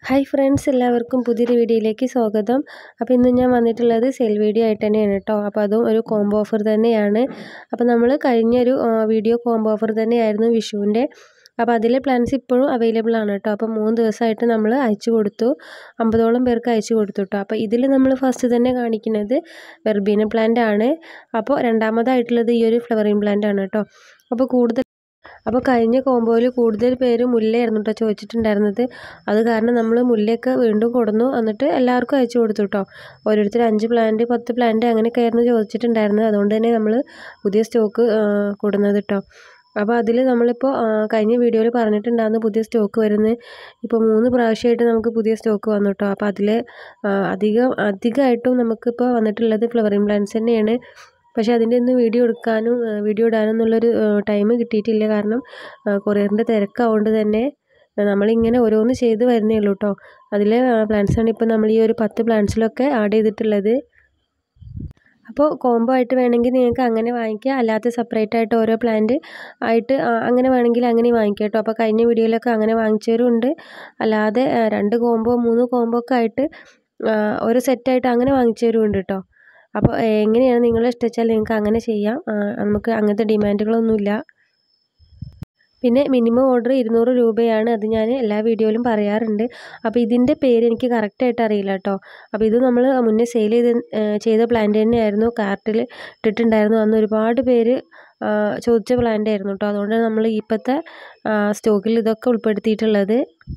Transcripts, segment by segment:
hi friends എല്ലാവർക്കും പുതിയൊരു വീഡിയോയിലേക്ക് സ്വാഗതം അപ്പോൾ ഇന്ന് ഞാൻ വന്നിട്ടുള്ളത് സെയിൽ വീഡിയോ ആയിട്ട് തന്നെയാണ് കേട്ടോ അപ്പോൾ അതും ഒരു കോംബോ ഓഫർ തന്നെയാണ് അപ്പോൾ നമ്മൾ കഴിഞ്ഞൊരു ആ, വീഡിയോ കോംബോ ഓഫർ തന്നെയായിരുന്നു വിഷുവിൻ്റെ അപ്പോൾ അതിലെ പ്ലാൻസ് ഇപ്പോഴും അവൈലബിൾ ആണ് കേട്ടോ അപ്പോൾ മൂന്ന് ദിവസമായിട്ട് നമ്മൾ അയച്ചു കൊടുത്തു അമ്പതോളം പേർക്ക് അയച്ചു കൊടുത്തു കേട്ടോ അപ്പോൾ ഇതിൽ നമ്മൾ ഫസ്റ്റ് തന്നെ കാണിക്കുന്നത് വെർബീന പ്ലാന്റ് ആണ് അപ്പോൾ രണ്ടാമതായിട്ടുള്ളത് ഈ ഒരു ഫ്ലവറിങ് പ്ലാന്റ് ആണ് കേട്ടോ അപ്പോൾ കൂടുതൽ അപ്പോൾ കഴിഞ്ഞ കോമ്പോയിൽ കൂടുതൽ പേര് മുല്ലയായിരുന്നു കേട്ടോ ചോദിച്ചിട്ടുണ്ടായിരുന്നത് അത് കാരണം നമ്മൾ മുല്ലയൊക്കെ വീണ്ടും കൊടുന്നു എന്നിട്ട് എല്ലാവർക്കും അയച്ചു കൊടുത്തു കേട്ടോ ഓരോരുത്തർ അഞ്ച് പ്ലാന്റ് പത്ത് പ്ലാന്റ് അങ്ങനെയൊക്കെ ആയിരുന്നു ചോദിച്ചിട്ടുണ്ടായിരുന്നത് അതുകൊണ്ട് തന്നെ നമ്മൾ പുതിയ സ്റ്റോക്ക് കൊടുന്നത് കേട്ടോ അപ്പോൾ അതിൽ നമ്മളിപ്പോൾ ആ, കഴിഞ്ഞ വീഡിയോയിൽ പറഞ്ഞിട്ടുണ്ടായിരുന്നു പുതിയ സ്റ്റോക്ക് വരുന്നത് ഇപ്പോൾ മൂന്ന് പ്രാവശ്യമായിട്ട് നമുക്ക് പുതിയ സ്റ്റോക്ക് വന്നു കേട്ടോ അപ്പോൾ അതിൽ അധികം അധികമായിട്ടും നമുക്കിപ്പോൾ വന്നിട്ടുള്ളത് ഫ്ലവറിങ് പ്ലാന്റ്സ് തന്നെയാണ് പക്ഷേ അതിൻ്റെ ഒന്നും വീഡിയോ എടുക്കാനും ആ, വീഡിയോ ഇടാനും എന്നുള്ളൊരു ടൈം കിട്ടിയിട്ടില്ല കാരണം കൊറിയറിൻ്റെ തിരക്കാവുകൊണ്ട് തന്നെ ആ, നമ്മളിങ്ങനെ ഓരോന്ന് ചെയ്ത് വരുന്നേ ഉള്ളൂ കേട്ടോ അതിലെ പ്ലാന്റ്സാണ് ഇപ്പോൾ നമ്മൾ ഈ ഒരു പത്ത് പ്ലാന്റ്സിലൊക്കെ ആഡ് ചെയ്തിട്ടുള്ളത് അപ്പോൾ കോംബോ ആയിട്ട് വേണമെങ്കിൽ നിങ്ങൾക്ക് അങ്ങനെ വാങ്ങിക്കാം അല്ലാത്ത സെപ്പറേറ്റ് ആയിട്ട് ഓരോ പ്ലാന്റ് ആയിട്ട് ആ, അങ്ങനെ വേണമെങ്കിൽ അങ്ങനെ വാങ്ങിക്കാം കേട്ടോ അപ്പോൾ കഴിഞ്ഞ വീഡിയോയിലൊക്കെ അങ്ങനെ വാങ്ങിച്ചവരും ഉണ്ട് അല്ലാതെ ആ, രണ്ട് കോംബോ മൂന്ന് കോംബോ ഒക്കെ ആയിട്ട് ആ, ഒരു സെറ്റായിട്ട് അങ്ങനെ വാങ്ങിച്ചവരും ഉണ്ട് കേട്ടോ അപ്പോൾ എങ്ങനെയാണ് നിങ്ങൾ ഇഷ്ടച്ചാൽ നിങ്ങൾക്ക് അങ്ങനെ ചെയ്യാം ആ, നമുക്ക് അങ്ങനത്തെ ഡിമാൻഡുകളൊന്നുമില്ല പിന്നെ മിനിമം ഓർഡർ ഇരുന്നൂറ് രൂപയാണ് അത് ഞാൻ എല്ലാ വീഡിയോയിലും പറയാറുണ്ട് അപ്പോൾ ഇതിൻ്റെ പേര് എനിക്ക് കറക്റ്റായിട്ട് അറിയില്ല കേട്ടോ അപ്പോൾ ഇത് നമ്മൾ മുന്നേ സെയിൽ ചെയ്ത് ഏഹ് ചെയ്ത പ്ലാന്റ് തന്നെയായിരുന്നു കാർട്ടിൽ ഇട്ടിട്ടുണ്ടായിരുന്നു അന്ന് ഒരുപാട് പേര് ആ, ചോദിച്ച പ്ലാന്റ് ആയിരുന്നു കേട്ടോ അതുകൊണ്ടാണ് നമ്മൾ ഇപ്പോഴത്തെ സ്റ്റോക്കിൽ ഇതൊക്കെ ഉൾപ്പെടുത്തിയിട്ടുള്ളത്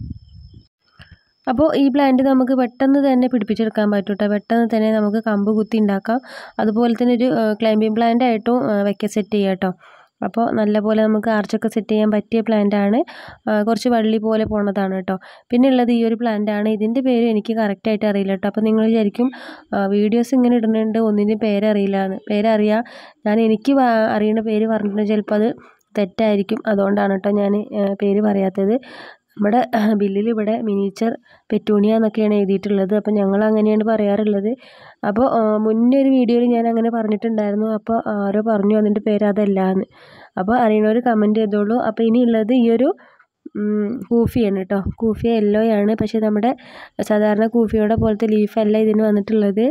അപ്പോൾ ഈ പ്ലാന്റ് നമുക്ക് പെട്ടെന്ന് തന്നെ പിടിപ്പിച്ചെടുക്കാൻ പറ്റും കേട്ടോ പെട്ടെന്ന് തന്നെ നമുക്ക് കമ്പ് കുത്തി ഉണ്ടാക്കാം അതുപോലെ തന്നെ ഒരു ക്ലൈമ്പിംഗ് പ്ലാന്റ് ആയിട്ടും ആ, വെക്ക സെറ്റ് ചെയ്യാം കേട്ടോ അപ്പോൾ നല്ലപോലെ നമുക്ക് ആർച്ചൊക്കെ സെറ്റ് ചെയ്യാൻ പറ്റിയ പ്ലാന്റ് ആണ് ആ, കുറച്ച് വള്ളി പോലെ പോണതാണ് കേട്ടോ പിന്നെ ഉള്ളത് ഈ ഒരു പ്ലാന്റ് ആണ് ഇതിൻ്റെ പേര് എനിക്ക് കറക്റ്റായിട്ട് അറിയില്ല കേട്ടോ അപ്പോൾ നിങ്ങൾ വിചാരിക്കും വീഡിയോസ് ഇങ്ങനെ ഇടുന്നുണ്ട് ഒന്നിൻ്റെയും പേരറിയില്ല എന്ന് പേരറിയാം ഞാൻ എനിക്ക് വ- അറിയുന്ന പേര് പറഞ്ഞിട്ടുണ്ടെങ്കിൽ ചിലപ്പോൾ അത് തെറ്റായിരിക്കും അതുകൊണ്ടാണ് കേട്ടോ ഞാൻ പേര് പറയാത്തത് നമ്മുടെ ബില്ലിൽ ഇവിടെ മിനിച്ചർ പെറ്റൂണിയ എന്നൊക്കെയാണ് എഴുതിയിട്ടുള്ളത് അപ്പോൾ ഞങ്ങൾ അങ്ങനെയാണ് പറയാറുള്ളത് അപ്പോൾ ആ, മുന്നേ ഒരു വീഡിയോയിൽ ഞാൻ അങ്ങനെ പറഞ്ഞിട്ടുണ്ടായിരുന്നു അപ്പോൾ ആരോ പറഞ്ഞു അതിൻ്റെ പേര് അതല്ല എന്ന് അപ്പോൾ അറിയണവർ കമൻറ്റ് ചെയ്തോളൂ അപ്പോൾ ഇനിയുള്ളത് ഈ ഒരു ഉം, കൂഫിയാണ് കേട്ടോ കൂഫിയ യെല്ലോ ആണ് പക്ഷേ നമ്മുടെ സാധാരണ കൂഫിയുടെ പോലത്തെ ലീഫല്ല ഇതിന് വന്നിട്ടുള്ളത്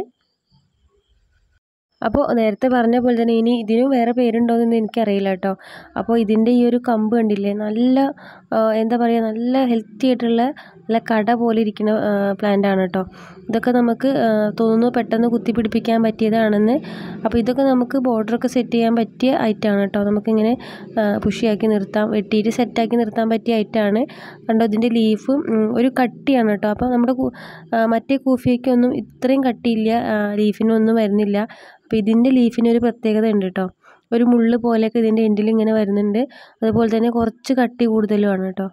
അപ്പോൾ നേരത്തെ പറഞ്ഞ പോലെ തന്നെ ഇനി ഇതിനും വേറെ പേരുണ്ടോയെന്നൊന്നും എനിക്കറിയില്ല കേട്ടോ അപ്പോൾ ഇതിൻ്റെ ഈ ഒരു കമ്പ് കണ്ടില്ലേ നല്ല ആ, എന്താ പറയുക നല്ല ഹെൽത്തി ആയിട്ടുള്ള നല്ല കട പോലെ ഇരിക്കുന്ന പ്ലാന്റ് ആണ് കേട്ടോ ഇതൊക്കെ നമുക്ക് ആ, തോന്നുന്നു പെട്ടെന്ന് കുത്തിപ്പിടിപ്പിക്കാൻ പറ്റിയതാണെന്ന് അപ്പോൾ ഇതൊക്കെ നമുക്ക് ബോർഡറൊക്കെ സെറ്റ് ചെയ്യാൻ പറ്റിയ ഐറ്റമാണ് കേട്ടോ നമുക്കിങ്ങനെ പുഷിയാക്കി നിർത്താം വെട്ടിയിട്ട് സെറ്റാക്കി നിർത്താൻ പറ്റിയ ഐറ്റമാണ് കണ്ടോ ഇതിൻ്റെ ലീഫും ഒരു കട്ടിയാണ് കേട്ടോ അപ്പോൾ നമ്മുടെ കു- ആ, മറ്റേ കൂഫിയൊക്കൊന്നും ഇത്രയും കട്ടിയില്ല ആ, ലീഫിനൊന്നും വരുന്നില്ല അപ്പോൾ ഇതിൻ്റെ ലീഫിന് ഒരു പ്രത്യേകത ഉണ്ട് കേട്ടോ ഒരു മുള്ള് പോലെയൊക്കെ ഇതിൻ്റെ എൻഡിൽ ഇങ്ങനെ വരുന്നുണ്ട് അതുപോലെ തന്നെ കുറച്ച് കട്ടി കൂടുതലുമാണ് കേട്ടോ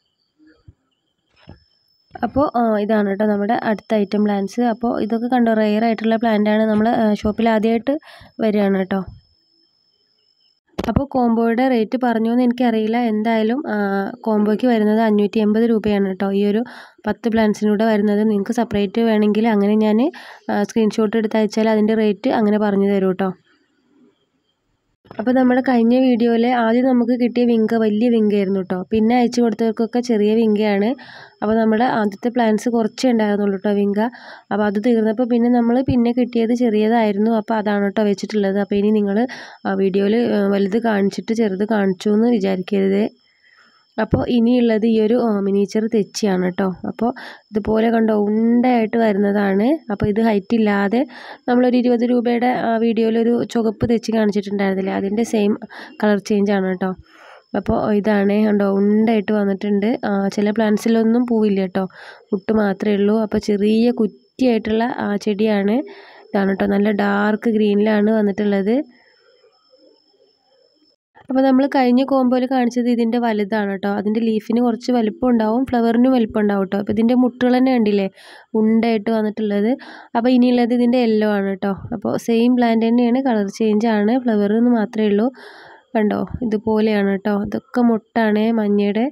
അപ്പോൾ ആ, ഇതാണ് കേട്ടോ നമ്മുടെ അടുത്ത ഐറ്റം പ്ലാന്റ്സ് അപ്പോൾ ഇതൊക്കെ കണ്ടോ റെയർ ആയിട്ടുള്ള plant ആണ് നമ്മൾ ഷോപ്പിൽ ആദ്യമായിട്ട് വരികയാണ് കേട്ടോ അപ്പോൾ കോംബോയുടെ റേറ്റ് പറഞ്ഞു എന്ന് എനിക്കറിയില്ല എന്തായാലും കോംബോയ്ക്ക് വരുന്നത് അഞ്ഞൂറ്റി എൺപത് രൂപയാണ് കേട്ടോ ഈ ഒരു പത്ത് പ്ലാന്റ്സിനൂടെ വരുന്നത് നിങ്ങൾക്ക് സെപ്പറേറ്റ് വേണമെങ്കിൽ അങ്ങനെ ഞാൻ സ്ക്രീൻഷോട്ട് എടുത്ത് അയച്ചാൽ അതിൻ്റെ റേറ്റ് അങ്ങനെ പറഞ്ഞു തരും കേട്ടോ അപ്പോൾ നമ്മുടെ കഴിഞ്ഞ വീഡിയോയിൽ ആദ്യം നമുക്ക് കിട്ടിയ വിങ്ക വലിയ വിങ്കയായിരുന്നു കേട്ടോ പിന്നെ അയച്ചു കൊടുത്തവർക്കൊക്കെ ചെറിയ വിങ്കയാണ് അപ്പോൾ നമ്മുടെ ആദ്യത്തെ പ്ലാൻസ് കുറച്ചേ ഉണ്ടായിരുന്നുള്ളൂ കേട്ടോ വിങ്ക അപ്പോൾ അത് തീർന്നപ്പോൾ പിന്നെ നമ്മൾ പിന്നെ കിട്ടിയത് ചെറിയതായിരുന്നു അപ്പോൾ അതാണ് കേട്ടോ വെച്ചിട്ടുള്ളത് അപ്പോൾ ഇനി നിങ്ങൾ വീഡിയോയിൽ വലുത് കാണിച്ചിട്ട് ചെറുത് കാണിച്ചു എന്ന് വിചാരിക്കരുത് അപ്പോൾ ഇനിയുള്ളത് ഈ ഒരു മിനിച്ചർ തെച്ചിയാണ് കേട്ടോ അപ്പോൾ ഇതുപോലെ കണ്ടോ ഉണ്ടയായിട്ട് വരുന്നതാണ് അപ്പോൾ ഇത് ഹൈറ്റ് ഇല്ലാതെ നമ്മളൊരു ഇരുപത് രൂപയുടെ വീഡിയോയിലൊരു ചുവപ്പ് തെച്ചി കാണിച്ചിട്ടുണ്ടായിരുന്നില്ലേ അതിൻ്റെ സെയിം കളർ ചേഞ്ച് ആണ് കേട്ടോ അപ്പോൾ ഇതാണ് കണ്ടോ ഉണ്ടായിട്ട് വന്നിട്ടുണ്ട് ആ, ചില പ്ലാന്റ്സിലൊന്നും പൂവില്ല കേട്ടോ മുട്ട് മാത്രമേ ഉള്ളൂ അപ്പോൾ ചെറിയ കുറ്റിയായിട്ടുള്ള ആ, ചെടിയാണ് ഇതാണ് കേട്ടോ നല്ല ഡാർക്ക് ഗ്രീനിലാണ് വന്നിട്ടുള്ളത് അപ്പോൾ നമ്മൾ കഴിഞ്ഞ കോമ്പോയിൽ കാണിച്ചത് ഇതിൻ്റെ വലുതാണ് കേട്ടോ അതിൻ്റെ ലീഫിന് കുറച്ച് വലിപ്പം ഉണ്ടാവും ഫ്ലവറിനും വലിപ്പം ഉണ്ടാവും കേട്ടോ അപ്പോൾ ഇതിൻ്റെ മുട്ടുകൾ തന്നെ കണ്ടില്ലേ ഉണ്ടായിട്ട് വന്നിട്ടുള്ളത് അപ്പോൾ ഇനിയുള്ളത് ഇതിൻ്റെ യെല്ലോ ആണ് കേട്ടോ അപ്പോൾ സെയിം പ്ലാന്റ് തന്നെയാണ് കളർ ചേഞ്ച് ആണ് ഫ്ലവർ എന്ന് മാത്രമേ ഉള്ളൂ കണ്ടോ ഇതുപോലെയാണ് കേട്ടോ ഇതൊക്കെ മുട്ടാണ് മഞ്ഞയുടെ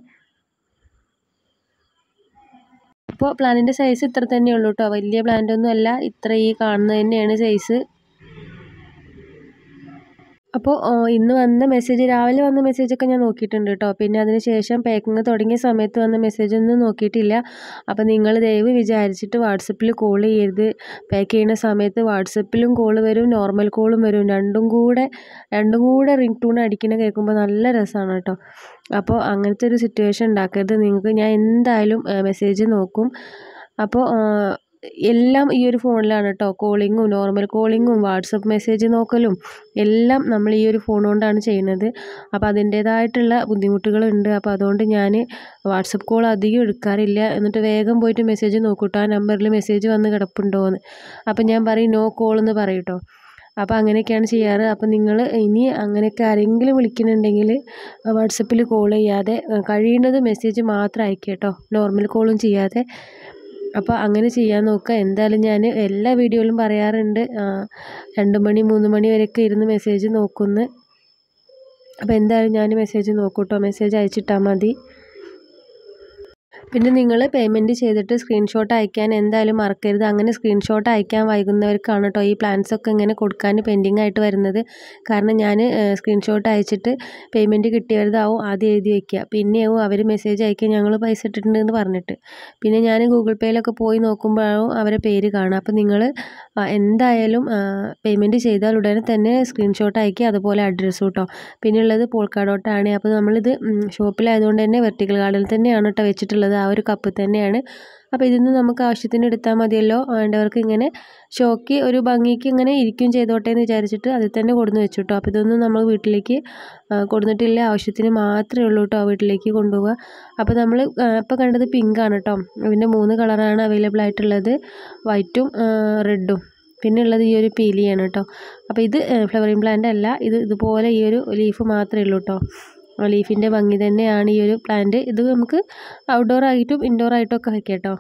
അപ്പോൾ പ്ലാന്റിൻ്റെ സൈസ് ഇത്ര തന്നെ ഉള്ളൂ കേട്ടോ വലിയ പ്ലാന്റ് ഒന്നും അല്ല ഇത്ര ഈ കാണുന്നത് തന്നെയാണ് സൈസ് അപ്പോൾ ഇന്ന് വന്ന മെസ്സേജ് രാവിലെ വന്ന മെസ്സേജൊക്കെ ഞാൻ നോക്കിയിട്ടുണ്ട് കേട്ടോ പിന്നെ അതിന് ശേഷം പാക്കിങ് തുടങ്ങിയ സമയത്ത് വന്ന മെസ്സേജൊന്നും നോക്കിയിട്ടില്ല അപ്പോൾ നിങ്ങൾ ദയവ് വിചാരിച്ചിട്ട് വാട്സപ്പിൽ കോൾ ചെയ്യരുത് പാക്ക് ചെയ്യുന്ന സമയത്ത് വാട്സപ്പിലും കോൾ വരും നോർമൽ കോളും വരും രണ്ടും കൂടെ രണ്ടും കൂടെ റിംഗ് ടൂൺ അടിക്കുന്ന കേൾക്കുമ്പോൾ നല്ല രസമാണ് കേട്ടോ അപ്പോൾ അങ്ങനത്തെ ഒരു സിറ്റുവേഷൻ ഉണ്ടാക്കരുത് നിങ്ങൾക്ക് ഞാൻ എന്തായാലും മെസ്സേജ് നോക്കും അപ്പോൾ എല്ലാം ഈ ഒരു ഫോണിലാണ് കേട്ടോ കോളിങ്ങും നോർമൽ കോളിങ്ങും വാട്സപ്പ് മെസ്സേജ് നോക്കലും എല്ലാം നമ്മൾ ഈ ഒരു ഫോൺ കൊണ്ടാണ് ചെയ്യുന്നത് അപ്പോൾ അതിൻ്റേതായിട്ടുള്ള ബുദ്ധിമുട്ടുകളുണ്ട് അപ്പോൾ അതുകൊണ്ട് ഞാൻ വാട്സപ്പ് കോൾ അധികം എടുക്കാറില്ല എന്നിട്ട് വേഗം പോയിട്ട് മെസ്സേജ് നോക്കൂട്ടോ ആ നമ്പറിൽ മെസ്സേജ് വന്ന് കിടപ്പുണ്ടോ എന്ന് അപ്പോൾ ഞാൻ പറയും നോ കോൾ എന്ന് പറയും കേട്ടോ അപ്പോൾ അങ്ങനെയൊക്കെയാണ് ചെയ്യാറ് അപ്പോൾ നിങ്ങൾ ഇനി അങ്ങനെയൊക്കെ ആരെങ്കിലും വിളിക്കുന്നുണ്ടെങ്കിൽ വാട്സപ്പിൽ കോൾ ചെയ്യാതെ കഴിയുന്നത് മെസ്സേജ് മാത്രം അയക്കുക കേട്ടോ നോർമൽ കോളും ചെയ്യാതെ അപ്പോൾ അങ്ങനെ ചെയ്യാൻ നോക്കുക എന്തായാലും ഞാൻ എല്ലാ വീഡിയോയിലും പറയാറുണ്ട് രണ്ട് മണി മൂന്ന് മണി വരെയൊക്കെ ഇരുന്ന് മെസ്സേജ് നോക്കുമെന്ന് അപ്പോൾ എന്തായാലും ഞാൻ മെസ്സേജ് നോക്കൂട്ടോ മെസ്സേജ് അയച്ചിട്ടാൽ മതി പിന്നെ നിങ്ങൾ പേയ്മെൻറ്റ് ചെയ്തിട്ട് സ്ക്രീൻഷോട്ട് അയക്കാൻ എന്തായാലും മറക്കരുത് അങ്ങനെ സ്ക്രീൻഷോട്ട് അയക്കാൻ വൈകുന്നവർക്കാണ് കേട്ടോ ഈ പ്ലാൻസൊക്കെ ഇങ്ങനെ കൊടുക്കാൻ പെൻഡിങ് ആയിട്ട് വരുന്നത് കാരണം ഞാൻ സ്ക്രീൻഷോട്ട് അയച്ചിട്ട് പേയ്മെൻറ്റ് കിട്ടിയവരുതാവും ആദ്യം എഴുതി വയ്ക്കുക പിന്നെയാവും അവർ മെസ്സേജ് അയക്കുക ഞങ്ങൾ പൈസ ഇട്ടിട്ടുണ്ടെന്ന് പറഞ്ഞിട്ട് പിന്നെ ഞാൻ ഗൂഗിൾ പേയിലൊക്കെ പോയി നോക്കുമ്പോഴാവും അവരെ പേര് കാണുക അപ്പോൾ നിങ്ങൾ എന്തായാലും പേയ്മെൻറ്റ് ചെയ്താൽ ഉടനെ തന്നെ സ്ക്രീൻഷോട്ട് അയക്കുക അതുപോലെ അഡ്രസ്സ് കേട്ടോ പിന്നെ ഉള്ളത് പോൾക്കാഡോട്ടാണ് അപ്പോൾ നമ്മളിത് ഷോപ്പിലായതുകൊണ്ട് തന്നെ വെർട്ടിക്കൽ ഗാർഡനിൽ തന്നെയാണ് കേട്ടോ വെച്ചിട്ടുള്ളത് ആ ഒരു കപ്പ് തന്നെയാണ് അപ്പോൾ ഇതിൽ നിന്ന് നമുക്ക് ആവശ്യത്തിന് എടുത്താൽ മതിയല്ലോ വേണ്ടവർക്ക് ഇങ്ങനെ ഷോക്ക് ഒരു ഭംഗിക്ക് ഇങ്ങനെ ഇരിക്കും ചെയ്തോട്ടെ എന്ന് വിചാരിച്ചിട്ട് അതിൽ തന്നെ കൊടുന്ന് വെച്ചു കേട്ടോ അപ്പോൾ ഇതൊന്നും നമ്മൾ വീട്ടിലേക്ക് കൊടുത്തിട്ടില്ല ആവശ്യത്തിന് മാത്രമേ ഉള്ളൂ കേട്ടോ വീട്ടിലേക്ക് കൊണ്ടുപോവുക അപ്പോൾ നമ്മൾ ഇപ്പോൾ കണ്ടത് പിങ്കാണ് കേട്ടോ ഇതിൻ്റെ മൂന്ന് കളറാണ് അവൈലബിൾ ആയിട്ടുള്ളത് വൈറ്റും റെഡും പിന്നെ ഉള്ളത് ഈ ഒരു പീലിയാണ് കേട്ടോ അപ്പോൾ ഇത് ഫ്ലവറിങ് പ്ലാന്റ് അല്ല ഇത് ഇതുപോലെ ഈ ഒരു ലീഫ് മാത്രമേ ഉള്ളൂ കേട്ടോ ലീഫിൻ്റെ ഭംഗി തന്നെയാണ് ഈ ഒരു പ്ലാന്റ് ഇത് നമുക്ക് ഔട്ട്ഡോർ ആയിട്ടും ഇൻഡോർ ആയിട്ടും ഒക്കെ വെക്കാം കേട്ടോ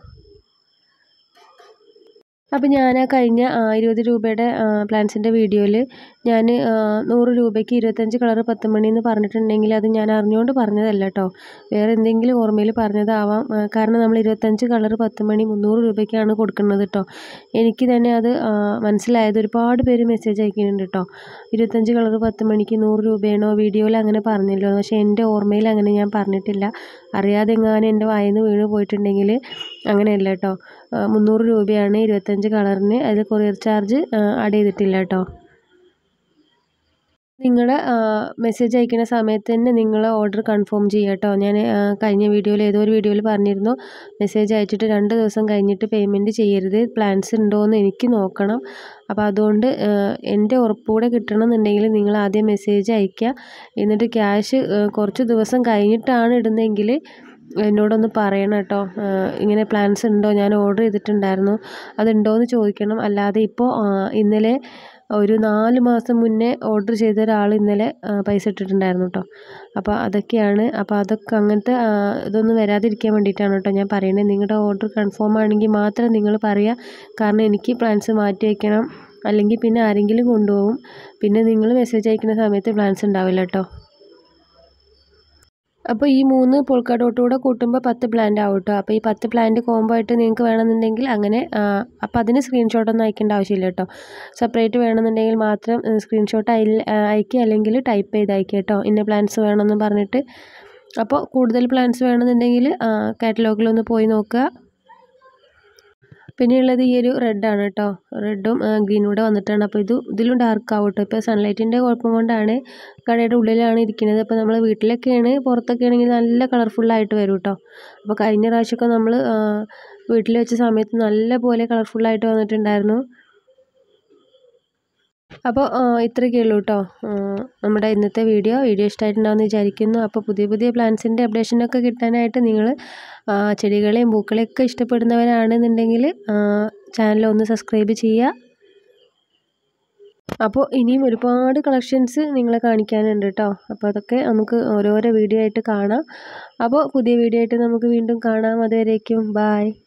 അപ്പോൾ ഞാൻ ആ കഴിഞ്ഞ ഇരുപത് രൂപയുടെ പ്ലാൻസിൻ്റെ വീഡിയോയിൽ ഞാൻ നൂറ് രൂപയ്ക്ക് ഇരുപത്തഞ്ച് കളർ പത്ത് മണി എന്ന് പറഞ്ഞിട്ടുണ്ടെങ്കിൽ അത് ഞാൻ അറിഞ്ഞുകൊണ്ട് പറഞ്ഞതല്ല കേട്ടോ വേറെ എന്തെങ്കിലും ഓർമ്മയിൽ പറഞ്ഞതാവാം കാരണം നമ്മൾ ഇരുപത്തഞ്ച് കളർ പത്ത് മണി മുന്നൂറ് രൂപയ്ക്കാണ് കൊടുക്കുന്നത് കേട്ടോ എനിക്ക് തന്നെ അത് മനസ്സിലായത് ഒരുപാട് പേര് മെസ്സേജ് അയക്കുന്നുണ്ട് കേട്ടോ ഇരുപത്തഞ്ച് കളർ പത്ത് മണിക്ക് നൂറ് രൂപയാണോ വീഡിയോയിൽ അങ്ങനെ പറഞ്ഞല്ലോ പക്ഷേ എൻ്റെ ഓർമ്മയിൽ അങ്ങനെ ഞാൻ പറഞ്ഞിട്ടില്ല അറിയാതെ എങ്ങാനും എൻ്റെ വായിൽ നിന്ന് വീണ് പോയിട്ടുണ്ടെങ്കിൽ അങ്ങനെയല്ല കേട്ടോ മുന്നൂറ് രൂപയാണ് ഇരുപത്തഞ്ച് കളറിന് അതിൽ കൊറിയർ ചാർജ് ആഡ് ചെയ്തിട്ടില്ല കേട്ടോ നിങ്ങൾ മെസ്സേജ് അയക്കുന്ന സമയത്ത് തന്നെ നിങ്ങൾ ഓർഡർ കൺഫേം ചെയ്യുക കേട്ടോ ഞാൻ കഴിഞ്ഞ വീഡിയോയിൽ ഏതോ ഒരു വീഡിയോയിൽ പറഞ്ഞിരുന്നു മെസ്സേജ് അയച്ചിട്ട് രണ്ട് ദിവസം കഴിഞ്ഞിട്ട് പേയ്മെൻറ്റ് ചെയ്യരുത് പ്ലാൻസ് ഉണ്ടോ എന്ന് എനിക്ക് നോക്കണം അപ്പോൾ അതുകൊണ്ട് എൻ്റെ ഉറപ്പുകൂടെ കിട്ടണമെന്നുണ്ടെങ്കിൽ നിങ്ങൾ ആദ്യം മെസ്സേജ് അയയ്ക്കുക എന്നിട്ട് ക്യാഷ് കുറച്ച് ദിവസം കഴിഞ്ഞിട്ടാണ് ഇടുന്നതെങ്കിൽ എന്നോടൊന്ന് പറയണം കേട്ടോ ഇങ്ങനെ പ്ലാൻസ് ഉണ്ടോ ഞാൻ ഓർഡർ ചെയ്തിട്ടുണ്ടായിരുന്നു അതുണ്ടോ എന്ന് ചോദിക്കണം അല്ലാതെ ഇപ്പോൾ ഇന്നലെ ഒരു നാല് മാസം മുന്നേ ഓർഡർ ചെയ്ത ഒരാൾ ഇന്നലെ പൈസ ഇട്ടിട്ടുണ്ടായിരുന്നു കേട്ടോ അപ്പോൾ അതൊക്കെയാണ് അപ്പോൾ അതൊക്കെ അങ്ങനത്തെ ഇതൊന്നും വരാതിരിക്കാൻ വേണ്ടിയിട്ടാണ് കേട്ടോ ഞാൻ പറയുന്നത് നിങ്ങളുടെ ഓർഡർ കൺഫേം ആണെങ്കിൽ മാത്രം നിങ്ങൾ പറയുക കാരണം എനിക്ക് പ്ലാൻസ് മാറ്റി വയ്ക്കണം അല്ലെങ്കിൽ പിന്നെ ആരെങ്കിലും കൊണ്ടുപോകും പിന്നെ നിങ്ങൾ മെസ്സേജ് അയക്കുന്ന സമയത്ത് പ്ലാൻസ് ഉണ്ടാവില്ല കേട്ടോ അപ്പോൾ ഈ മൂന്ന് പോൾക്ക ഡോട്ട് കൂടെ കൂട്ടുമ്പോൾ പത്ത് പ്ലാന്റ് ആവും കേട്ടോ അപ്പോൾ ഈ പത്ത് പ്ലാന്റ് കോംബോ ആയിട്ട് നിങ്ങൾക്ക് വേണമെന്നുണ്ടെങ്കിൽ അങ്ങനെ അപ്പോൾ അതിന് സ്ക്രീൻഷോട്ടൊന്നും അയക്കേണ്ട ആവശ്യമില്ല കേട്ടോ സെപ്പറേറ്റ് വേണമെന്നുണ്ടെങ്കിൽ മാത്രം സ്ക്രീൻഷോട്ട് അയക്കുക അല്ലെങ്കിൽ ടൈപ്പ് ചെയ്ത് അയക്കുക കേട്ടോ ഇന്ന പ്ലാൻസ് വേണമെന്ന് പറഞ്ഞിട്ട് അപ്പോൾ കൂടുതൽ പ്ലാൻസ് വേണമെന്നുണ്ടെങ്കിൽ കാറ്റലോഗിലൊന്ന് പോയി നോക്കുക പിന്നെയുള്ളത് ഈ ഒരു റെഡാണ് കേട്ടോ റെഡും ഗ്രീനും കൂടെ വന്നിട്ടാണ് അപ്പോൾ ഇത് ഇതിലും ഡാർക്ക് ആവും കേട്ടോ ഇപ്പോൾ സൺലൈറ്റിൻ്റെ കുഴപ്പം കൊണ്ടാണ് കടയുടെ ഉള്ളിലാണ് ഇരിക്കുന്നത് അപ്പോൾ നമ്മൾ വീട്ടിലൊക്കെയാണ് പുറത്തൊക്കെ ആണെങ്കിൽ നല്ല കളർഫുള്ളായിട്ട് വരും കേട്ടോ അപ്പോൾ കഴിഞ്ഞ പ്രാവശ്യമൊക്കെ നമ്മൾ വീട്ടിൽ വെച്ച സമയത്ത് നല്ല പോലെ കളർഫുള്ളായിട്ട് വന്നിട്ടുണ്ടായിരുന്നു അപ്പോൾ ഇത്രയൊക്കെ ഉള്ളൂ കേട്ടോ നമ്മുടെ ഇന്നത്തെ വീഡിയോ വീഡിയോ ഇഷ്ടമായിട്ടുണ്ടാവുമെന്ന് വിചാരിക്കുന്നു അപ്പോൾ പുതിയ പുതിയ പ്ലാന്റ്സിൻ്റെ അപ്ഡേഷനൊക്കെ കിട്ടാനായിട്ട് നിങ്ങൾ ചെടികളെയും പൂക്കളെയൊക്കെ ഇഷ്ടപ്പെടുന്നവരാണെന്നുണ്ടെങ്കിൽ ചാനൽ ഒന്ന് സബ്സ്ക്രൈബ് ചെയ്യുക അപ്പോൾ ഇനിയും ഒരുപാട് കളക്ഷൻസ് നിങ്ങളെ കാണിക്കാനുണ്ട് കേട്ടോ അപ്പോൾ അതൊക്കെ നമുക്ക് ഓരോരോ വീഡിയോ ആയിട്ട് കാണാം അപ്പോൾ പുതിയ വീഡിയോ ആയിട്ട് നമുക്ക് വീണ്ടും കാണാം അതുവരേക്കും ബായ്